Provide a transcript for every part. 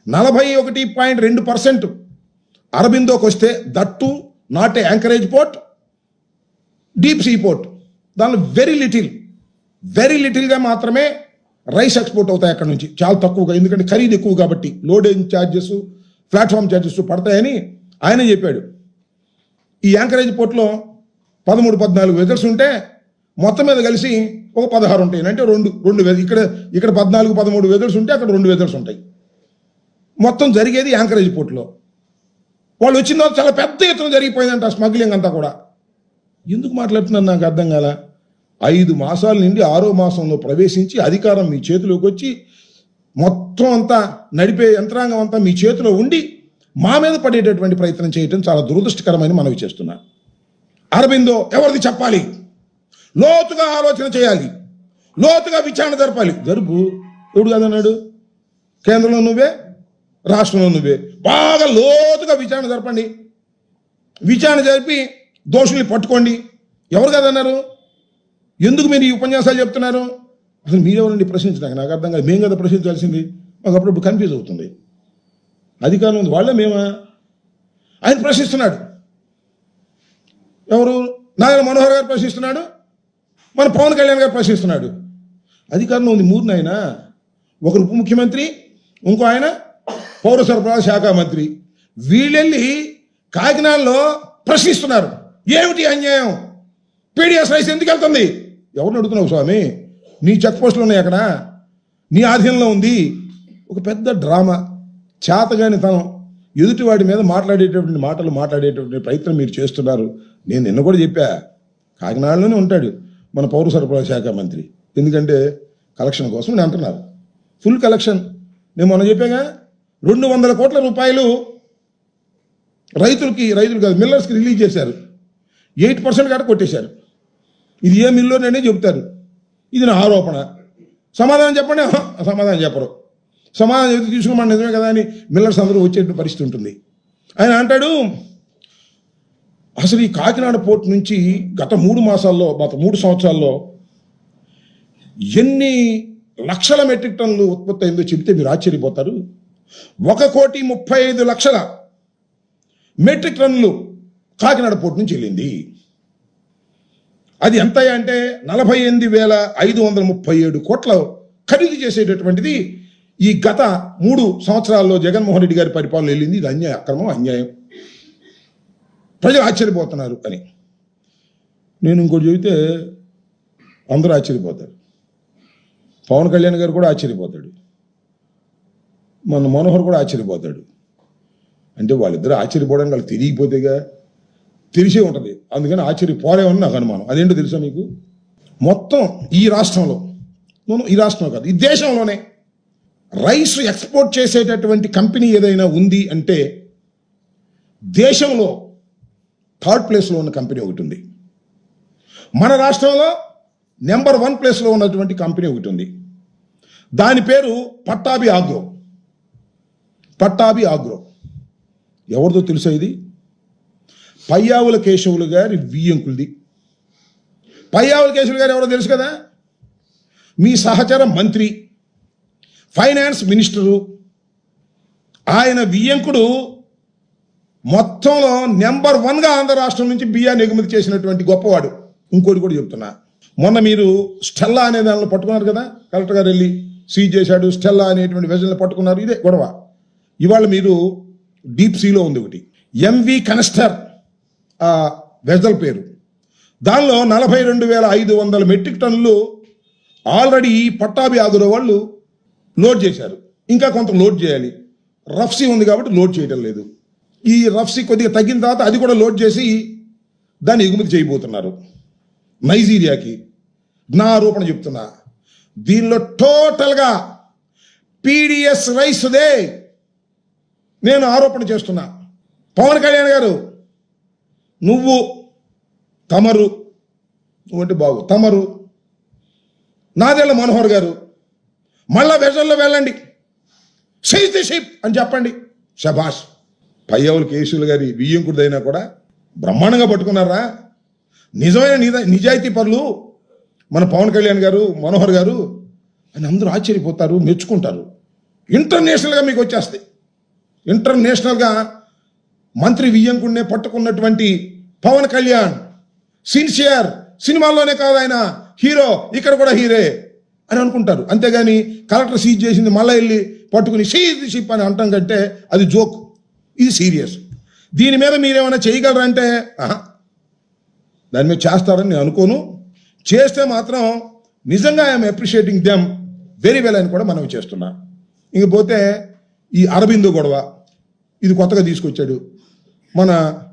నలభై ఒకటి పాయింట్ రెండు పర్సెంట్ అరబిందోకి వస్తే that not a anchorage port deep sea port దానిలో వెరీ లిటిల్ వెరీ లిటిల్గా మాత్రమే రైస్ ఎక్స్పోర్ట్ అవుతాయి అక్కడ నుంచి చాలా తక్కువగా ఎందుకంటే ఖరీదు ఎక్కువ కాబట్టి లోడింగ్ ఛార్జెస్ ప్లాట్ఫామ్ ఛార్జెస్ పడతాయని ఆయన చెప్పాడు ఈ యాంకరేజ్ పోర్ట్లో పదమూడు పద్నాలుగు వెజల్స్ ఉంటే మొత్తం మీద కలిసి ఒక పదహారు ఉంటాయి అంటే రెండు రెండు వె- ఇక్కడ ఇక్కడ పద్నాలుగు పదమూడు వెజల్స్ ఉంటే అక్కడ రెండు వెజల్స్ ఉంటాయి మొత్తం జరిగేది యాంకరేజ్ పోర్ట్లో వాళ్ళు వచ్చిన తర్వాత చాలా పెద్ద ఎత్తున జరిగిపోయిందంట స్మగ్లింగ్ అంతా కూడా ఎందుకు మాట్లాడుతున్నారు నాకు అర్థం కాల ఐదు మాసాల నుండి ఆరో మాసంలో ప్రవేశించి అధికారం మీ చేతిలోకి వచ్చి మొత్తం అంతా నడిపే యంత్రాంగం అంతా మీ చేతిలో ఉండి మా మీద పడేటటువంటి ప్రయత్నం చేయటం చాలా దురదృష్టకరమని మనవి చేస్తున్నా అరబిందో ఎవరిది చెప్పాలి లోతుగా ఆలోచన చేయాలి లోతుగా విచారణ జరపాలి జరుపు ఎవడు కాదన్నాడు కేంద్రంలో నువ్వే రాష్ట్రంలో నువ్వే బాగా లోతుగా విచారణ జరపండి విచారణ జరిపి దోషుల్ని పట్టుకోండి ఎవరు కదన్నారు ఎందుకు మీరు ఈ ఉపన్యాసాలు చెప్తున్నారు అసలు మీరెవరండి ప్రశ్నించడానికి నాకు అర్థం కాదు మేము కదా ప్రశ్నించాల్సింది మాకు అప్పుడప్పుడు కన్ఫ్యూజ్ అవుతుంది అధికారం ఉంది వాళ్ళే మేమా ఆయన ప్రశ్నిస్తున్నాడు ఎవరు నారాయణ మనోహర్ గారు ప్రశ్నిస్తున్నాడు మన పవన్ కళ్యాణ్ గారు ప్రశ్నిస్తున్నాడు అధికారంలో ఉంది మూడు ఆయన ఒకరు ఉప ముఖ్యమంత్రి ఇంకో ఆయన పౌర సరఫరా శాఖ మంత్రి వీళ్ళెళ్ళి కాకినాడలో ప్రశ్నిస్తున్నారు ఏమిటి అన్యాయం పీడిఎస్ రైస్ ఎందుకు వెళ్తుంది ఎవరిని అడుగుతున్నావు స్వామి నీ చెక్ పోస్టులు ఉన్నాయి అక్కడ నీ ఆధీనంలో ఉంది ఒక పెద్ద డ్రామా చేతగాని తనం ఎదుటివాడి మీద మాట్లాడేటటువంటి మాటలు మాట్లాడేటటువంటి ప్రయత్నం మీరు చేస్తున్నారు నేను నిన్న కూడా చెప్పా కాకినాడలోనే ఉంటాడు మన పౌర సరఫరా శాఖ మంత్రి ఎందుకంటే కలెక్షన్ కోసం నేను అంటున్నారు ఫుల్ కలెక్షన్ నేను మొన్న చెప్పాగా రెండు వందల కోట్ల రూపాయలు రైతులకి రైతులు కాదు మిల్లర్స్కి రిలీజ్ చేశారు ఎయిట్ పర్సెంట్ కాడ కొట్టేశారు ఇది ఏ మిల్లోననే చెబుతారు ఇది నా ఆరోపణ సమాధానం చెప్పండి ఆహా, సమాధానం చెప్పరు సమాధానం చెబితే తీసుకోమని నిజమే కదా అని మిల్లర్స్ అందరూ వచ్చేటువంటి పరిస్థితి ఉంటుంది ఆయన అంటాడు అసలు ఈ కాకినాడ పోర్ట్ నుంచి గత మూడు మాసాల్లో గత మూడు సంవత్సరాల్లో ఎన్ని లక్షల మెట్రిక్ టన్నులు ఉత్పత్తి అయిందో చెబితే మీరు ఆశ్చర్యపోతారు ఒక కోటి ముప్పై ఐదు లక్షల మెట్రిక్ టన్నులు కాకినాడ పోర్ట్ నుంచి వెళ్ళింది అది ఎంత అంటే నలభై ఎనిమిది వేల ఐదు వందల ముప్పై ఏడు కోట్ల ఖరీదు చేసేటటువంటిది ఈ గత మూడు సంవత్సరాల్లో జగన్మోహన్ రెడ్డి గారి పరిపాలన వెళ్ళింది ఇది అన్యాయం అక్రమం అన్యాయం ప్రజలు ఆశ్చర్యపోతున్నారు అని నేను ఇంకోటి చెబితే అందరూ ఆశ్చర్యపోతారు పవన్ కళ్యాణ్ గారు కూడా ఆశ్చర్యపోతాడు మన మనోహర్ కూడా ఆశ్చర్యపోతాడు అంటే వాళ్ళిద్దరూ ఆశ్చర్యపోవడానికి వాళ్ళకి తెలియకపోతేగా తెలిసే ఉంటుంది అందుకని ఆశ్చర్యపోలేమని నాకు అనుమానం అదేంటో తెలుసా మీకు మొత్తం ఈ రాష్ట్రంలో నూనె ఈ రాష్ట్రంలో కాదు ఈ దేశంలోనే రైస్ ఎక్స్పోర్ట్ చేసేటటువంటి కంపెనీ ఏదైనా ఉంది అంటే దేశంలో థర్డ్ ప్లేస్లో ఉన్న కంపెనీ ఒకటి ఉంది మన రాష్ట్రంలో నెంబర్ వన్ ప్లేస్లో ఉన్నటువంటి కంపెనీ ఒకటి ఉంది దాని పేరు పట్టాభి ఆగ్రో పట్టాభి ఆగ్రో ఎవరిదో తెలుసా ఇది పయ్యావుల కేశవులు గారి వియ్యంకులది పయ్యావుల కేశవులు గారు ఎవరో తెలుసు కదా మీ సహచర మంత్రి ఫైనాన్స్ మినిస్టరు ఆయన వియ్యంకుడు మొత్తంలో నెంబర్ వన్గా ఆంధ్ర రాష్ట్రం నుంచి బియ్యాన్ని ఎగుమతి చేసినటువంటి గొప్పవాడు ఇంకోటి కూడా చెప్తున్నా మొన్న మీరు స్టెల్లా అనే దానిలో పట్టుకున్నారు కదా కలెక్టర్ గారు వెళ్ళి సీజ్ చేశాడు స్టెల్లా అనేటువంటి వెజల్ని పట్టుకున్నారు ఇదే గొడవ ఇవాళ మీరు డీప్ సీలో ఉంది ఒకటి ఎంవి కనస్టర్ ఆ వెజల్ పేరు దానిలో నలభై రెండు వేల ఐదు వందల మెట్రిక్ టన్నులు ఆల్రెడీ పట్టాభి ఆదుల వాళ్ళు లోడ్ చేశారు ఇంకా కొంత లోడ్ చేయాలి రఫ్సీ ఉంది కాబట్టి లోడ్ చేయడం లేదు ఈ రఫ్సీ కొద్దిగా తగ్గిన తర్వాత అది కూడా లోడ్ చేసి దాన్ని ఎగుమతి చేయబోతున్నారు నైజీరియాకి నా ఆరోపణ చెప్తున్నా దీనిలో టోటల్గా పీడిఎస్ రైస్దే నేను ఆరోపణ చేస్తున్నా పవన్ కళ్యాణ్ గారు నువ్వు తమరు నువ్వంటే బాగు తమరు నాదెళ్ళ మనోహర్ గారు మళ్ళా వెజల్లో వెళ్ళండి సైజ్ ది షిప్ అని చెప్పండి శభాష్ పయ్యవుల కేసులు గారి బియ్యంకుడిదైనా కూడా బ్రహ్మాండంగా పట్టుకున్నారా నిజమైన నిజ నిజాయితీ పరులు మన పవన్ కళ్యాణ్ గారు మనోహర్ గారు అని అందరూ ఆశ్చర్యపోతారు మెచ్చుకుంటారు ఇంటర్నేషనల్గా మీకు వచ్చేస్తాయి ఇంటర్నేషనల్గా మంత్రి వియ్యంకుడినే పట్టుకున్నటువంటి పవన్ కళ్యాణ్ సిన్సియర్ సినిమాల్లోనే కాదు ఆయన హీరో ఇక్కడ కూడా హీరే అని అనుకుంటారు అంతేగాని కలెక్టర్ సీజ్ చేసింది మళ్ళీ వెళ్ళి పట్టుకుని సీజ్ షిప్ అని అంటాం కంటే అది జోక్ ఇది సీరియస్ దీని మీద మీరేమైనా చేయగలరా అంటే ఆహా. దాని మీద చేస్తారని నేను అనుకోను చేస్తే మాత్రం నిజంగా I'm appreciating them very well అని కూడా మనం చేస్తున్నా ఇంకపోతే ఈ అరబిందో గొడవ ఇది కొత్తగా తీసుకొచ్చాడు మన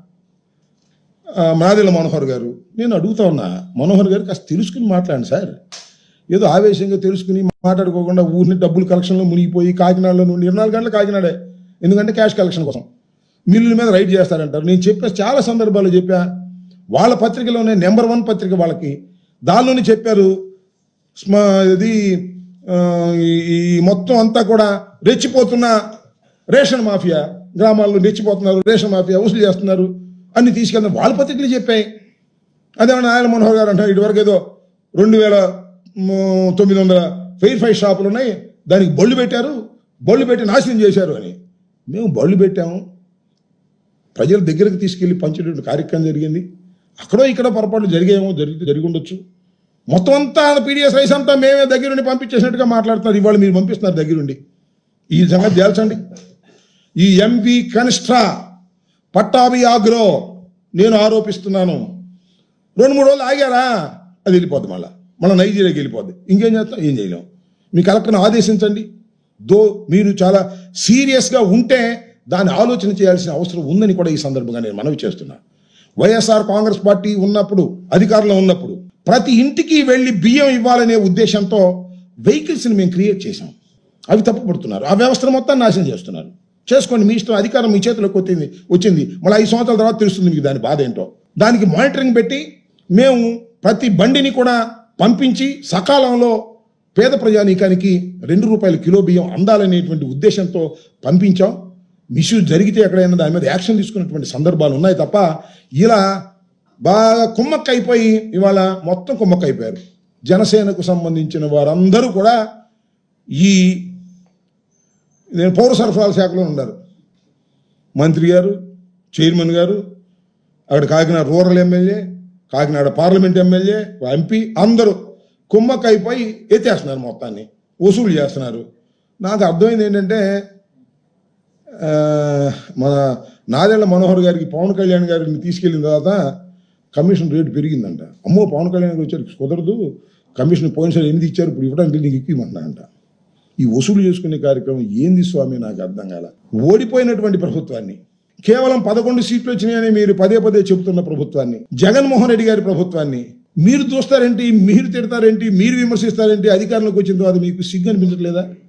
ఆ, నాదెళ్ల మనోహర్ గారు నేను అడుగుతా ఉన్నా మనోహర్ గారు కాస్త తెలుసుకుని మాట్లాడండి సార్ ఏదో ఆవేశంగా తెలుసుకుని మాట్లాడుకోకుండా ఊరిని డబ్బులు కలెక్షన్లో మునిగిపోయి కాకినాడలో నుండి ఇరవై నాలుగు గంటలు కాకినాడే ఎందుకంటే క్యాష్ కలెక్షన్ కోసం మిల్లుల మీద రైడ్ చేస్తారంటారు నేను చెప్పా చాలా సందర్భాల్లో చెప్పా వాళ్ళ పత్రికలోనే నెంబర్ వన్ పత్రిక వాళ్ళకి దానిలోనే చెప్పారు స్మ ఇది ఆ, ఈ- ఈ మొత్తం అంతా కూడా రెచ్చిపోతున్న రేషన్ మాఫియా గ్రామాల్లో రెచ్చిపోతున్నారు రేషన్ మాఫియా వసూలు చేస్తున్నారు అన్ని తీసుకెళ్తాం వాళ్ళ పత్రికలు చెప్పాయి అదేమన్నా నారాయణ మనోహర్ గారు అంటారు ఇటువరకు ఏదో రెండు వేల మ్, తొమ్మిది వందల ఫెయిర్ ఫైవ్ షాపులు ఉన్నాయి దానికి బళ్ళు పెట్టారు బళ్ళు పెట్టి నాశనం చేశారు అని మేము బళ్ళు పెట్టాము ప్రజల దగ్గరకు తీసుకెళ్లి పంచేటువంటి కార్యక్రమం జరిగింది అక్కడో ఇక్కడ పొరపాట్లు జరిగేమో జరిగి జరిగి ఉండొచ్చు మొత్తం అంతా పీడిఎస్ రైస్ అంతా మేమే దగ్గరుండి పంపించేసినట్టుగా మాట్లాడుతున్నారు ఇవాళ మీరు పంపిస్తున్నారు దగ్గరుండి ఈ సంగతి తేల్చండి ఈ ఎంపీ కనిష్ఠా పట్టాభి ఆగ్రో నేను ఆరోపిస్తున్నాను రెండు మూడు రోజులు ఆగారా అది వెళ్ళిపోద్ది మళ్ళా మళ్ళీ నైజీరియాకి వెళ్ళిపోద్ది ఇంకేం చేస్తాం ఏం చేయలేం మీ కలెక్టర్ని ఆదేశించండి దో మీరు చాలా సీరియస్గా ఉంటే దాన్ని ఆలోచన చేయాల్సిన అవసరం ఉందని కూడా ఈ సందర్భంగా నేను మనవి చేస్తున్నా వైఎస్ఆర్ కాంగ్రెస్ పార్టీ ఉన్నప్పుడు అధికారంలో ఉన్నప్పుడు ప్రతి ఇంటికి వెళ్ళి బియ్యం ఇవ్వాలనే ఉద్దేశంతో వెహికల్స్ని మేము క్రియేట్ చేశాం అవి తప్పుపడుతున్నారు ఆ వ్యవస్థను మొత్తం నాశనం చేస్తున్నారు చేసుకోండి మీ ఇష్టం అధికారం మీ చేతిలోకి వచ్చింది వచ్చింది మళ్ళీ ఐదు సంవత్సరాల తర్వాత తెలుస్తుంది మీకు దాని బాధ ఏంటో దానికి మానిటరింగ్ పెట్టి మేము ప్రతి బండిని కూడా పంపించి సకాలంలో పేద ప్రజానీకానికి రెండు రూపాయల కిలో బియ్యం అందాలనేటువంటి ఉద్దేశంతో పంపించాం మిస్యూజ్ జరిగితే ఎక్కడైనా దాని మీద యాక్షన్ తీసుకున్నటువంటి సందర్భాలు ఉన్నాయి తప్ప ఇలా బాగా కుమ్మక్కైపోయి ఇవాళ మొత్తం కుమ్మక్కైపోయారు జనసేనకు సంబంధించిన వారందరూ కూడా ఈ నేను పౌర సరఫరాల శాఖలో ఉన్నారు మంత్రి గారు చైర్మన్ గారు అక్కడ Kakinada rural MLA Kakinada parliament MLA MP అందరూ కుమ్మక్కైపోయి ఎత్తేస్తున్నారు మొత్తాన్ని వసూలు చేస్తున్నారు నాకు అర్థమైంది ఏంటంటే ఆ, మన నాదెళ్ల మనోహర్ గారికి పవన్ కళ్యాణ్ గారిని తీసుకెళ్ళిన తర్వాత కమిషన్ రేటు పెరిగిందంట అమ్మో పవన్ కళ్యాణ్ గారు వచ్చారు కుదరదు కమిషన్ పోయినసారి ఎనిమిది ఇచ్చారు ఇప్పుడు ఇవ్వడానికి నీకు ఎక్కువ ఇవ్వమంటున్నారంట ఈ వసూలు చేసుకునే కార్యక్రమం ఏంది స్వామి నాకు అర్థం కాల ఓడిపోయినటువంటి ప్రభుత్వాన్ని కేవలం పదకొండు సీట్లు వచ్చినాయని మీరు పదే పదే చెబుతున్న ప్రభుత్వాన్ని జగన్మోహన్ రెడ్డి గారి ప్రభుత్వాన్ని మీరు చూస్తారేంటి మీరు తిడతారేంటి మీరు విమర్శిస్తారేంటి అధికారంలోకి వచ్చిన తర్వాత మీకు సిగ్గు అనిపించట్లేదా